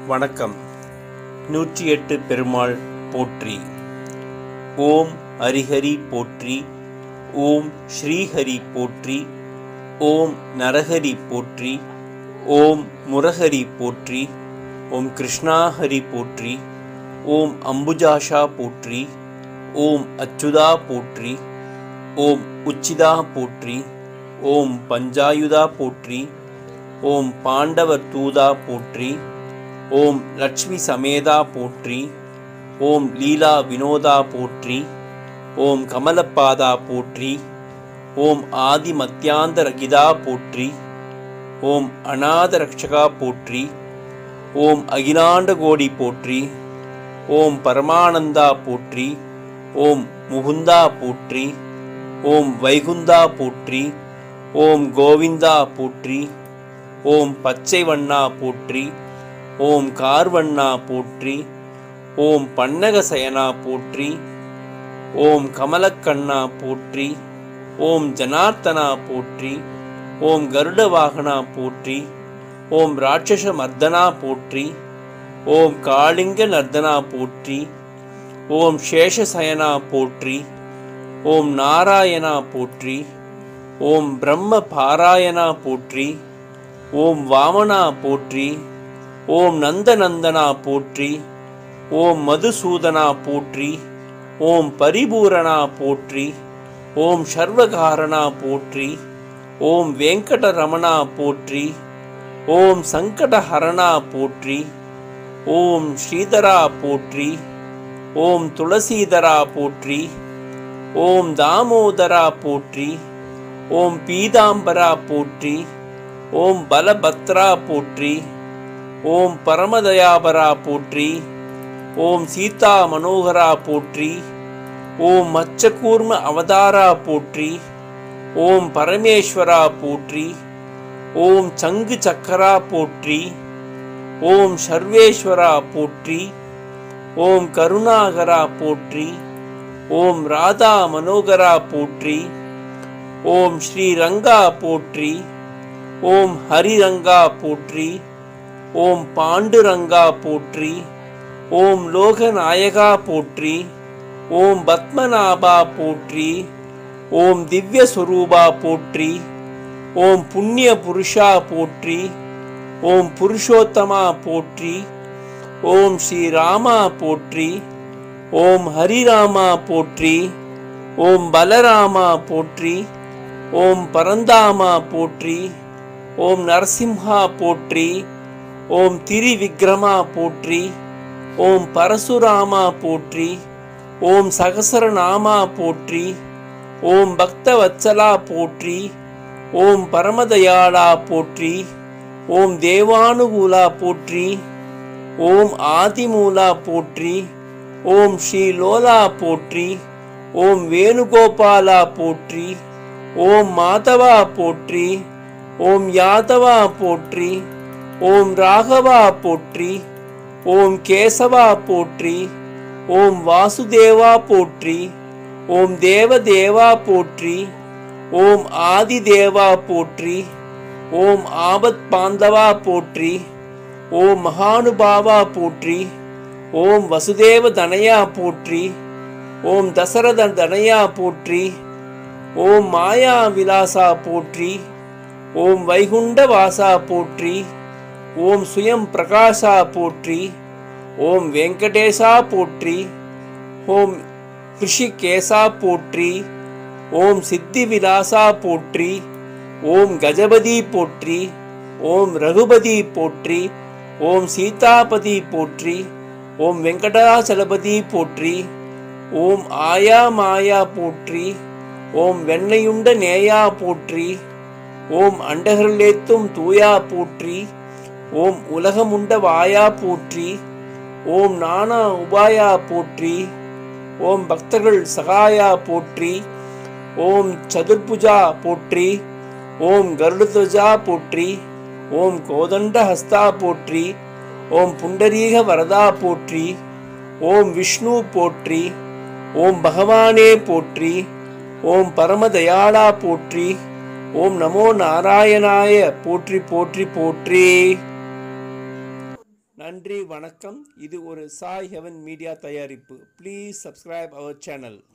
வணக்கம் நூற்றி எட்டு பெருமாள் போற்றி ஓம் ஹரிஹரி போற்றி ஓம் ஸ்ரீஹரி போற்றி ஓம் நரஹரி போற்றி ஓம் முரஹரி போற்றி ஓம் கிருஷ்ணாஹரி போற்றி ஓம் அம்புஜாஷா போற்றி ஓம் அச்சுதா போற்றி ஓம் உச்சிதா போற்றி ஓம் பஞ்சாயுதா போற்றி ஓம் பாண்டவர் தூதா போற்றி ஓம் லட்சுமி சமேதா போற்றி ஓம் லீலா வினோதா போற்றி ஓம் கமலப்பாதா போற்றி ஓம் ஆதி மத்தியாந்தரகிதா போற்றி ஓம் அநாத ரக்ஷகா போற்றி ஓம் அகிலாண்ட கோடி போற்றி ஓம் பரமானந்தா போற்றி ஓம் முகுந்தா போற்றி ஓம் வைகுந்தா போற்றி ஓம் கோவிந்தா போற்றி ஓம் பச்சை வண்ணா போற்றி ஓம் கார்வண்ணா போற்றி ஓம் பன்னகசயனா போற்றி ஓம் கமலக்கண்ணா போற்றி ஓம் ஜனார்த்தனா போற்றி ஓம் கருட வாகனா போற்றி ஓம் ராட்சச மர்தனா போற்றி ஓம் காளிங்க நர்தனா போற்றி ஓம் சேஷசயனா போற்றி ஓம் நாராயணா போற்றி ஓம் பிரம்ம பாராயணா போற்றி ஓம் வாமனா போற்றி ஓம் நந்தநந்தனா போற்றி ஓம் மதுசூதனா போற்றி ஓம் பரிபூரணா போற்றி ஓம் சர்வகாரணா போற்றி ஓம் வெங்கடரமணா போற்றி ஓம் சங்கடஹரணா போற்றி ஓம் ஸ்ரீதரா போற்றி ஓம் துளசீதரா போற்றி ஓம் தாமோதரா போற்றி ஓம் பீதாம்பரா போற்றி ஓம் பலபத்ரா போற்றி ஓம் பரமதயாபரா போற்றி ஓம் சீதா மனோகரா போற்றி ஓம் மச்சகூர்ம அவதாரா போற்றி ஓம் பரமேஸ்வரா போற்றி ஓம் சங்கு சக்கரா போற்றி ஓம் சர்வேஸ்வரா போற்றி ஓம் கருணாகரா போற்றி ஓம் ராதா மனோகரா போற்றி ஓம் ஸ்ரீரங்கா போற்றி ஓம் ஹரிரங்கா போற்றி ஓம் பாண்டுரங்கா போற்றி ஓம் லோகநாயகா போற்றி ஓம் பத்மநாபா போற்றி ஓம் திவ்ய சுரூபா போற்றி ஓம் புண்ணிய புருஷா போற்றி ஓம் புருஷோத்தமா போற்றி ஓம் ஸ்ரீராமா போற்றி ஓம் ஹரிராமா போற்றி ஓம் பலராமா போற்றி ஓம் பரந்தாமா போற்றி ஓம் நரசிம்ஹா போற்றி ஓம் திரிவிக்ரமா போற்றி ஓம் பரசுராமா போற்றி ஓம் சகசரநாமா போற்றி ஓம் பக்தவத்சலா போற்றி ஓம் பரமதயாளா போற்றி ஓம் தேவானுகூலா போற்றி ஓம் ஆதிமூலா போற்றி ஓம் ஸ்ரீலோலா போற்றி ஓம் வேணுகோபாலா போற்றி ஓம் மாதவா போற்றி ஓம் யாதவா போற்றி ஓம் ராகவா போற்றி ஓம் கேசவா போற்றி ஓம் வாசுதேவா போற்றி ஓம் தேவதேவா போற்றி ஓம் ஆதிதேவா போற்றி ஓம் ஆபத் பாந்தவா போற்றி ஓம் மகானுபாவா போற்றி ஓம் வசுதேவ தனயா போற்றி ஓம் தசரத தனயா போற்றி ஓம் மாயா விலாசா போற்றி ஓம் வைகுண்ட வாசா போற்றி ஓம் சுயம் பிரகாசா போற்றி ஓம் வெங்கடேசா போற்றி ஓம் ரிஷிகேசா போற்றி ஓம் சித்தி விலாசா போற்றி ஓம் கஜபதி போற்றி ஓம் ரகுபதி போற்றி ஓம் சீதாபதி போற்றி ஓம் வெங்கடாச்சலபதி போற்றி ஓம் ஆயா மாயா போற்றி ஓம் வெண்ணையுண்ட நேயா போற்றி ஓம் அண்டகர்களேத்தும் தூயா போற்றி ஓம் உலகமுண்ட வாயா போற்றி ஓம் நானா உபாயா போற்றி ஓம் பக்தர்கள் சகாயா போற்றி ஓம் சதுர்புஜா போற்றி ஓம் கருடத்வஜா போற்றி ஓம் கோதண்ட ஹஸ்தா போற்றி ஓம் புண்டரீக வரதா போற்றி ஓம் விஷ்ணு போற்றி ஓம் பகவானே போற்றி ஓம் பரமதயாளா போற்றி ஓம் நமோ நாராயணாய போற்றி போற்றி போற்றி நன்றி வணக்கம் இது ஒரு சாய் ஹெவன் மீடியா தயாரிப்பு ப்ளீஸ் சப்ஸ்கிரைப் அவர் சேனல்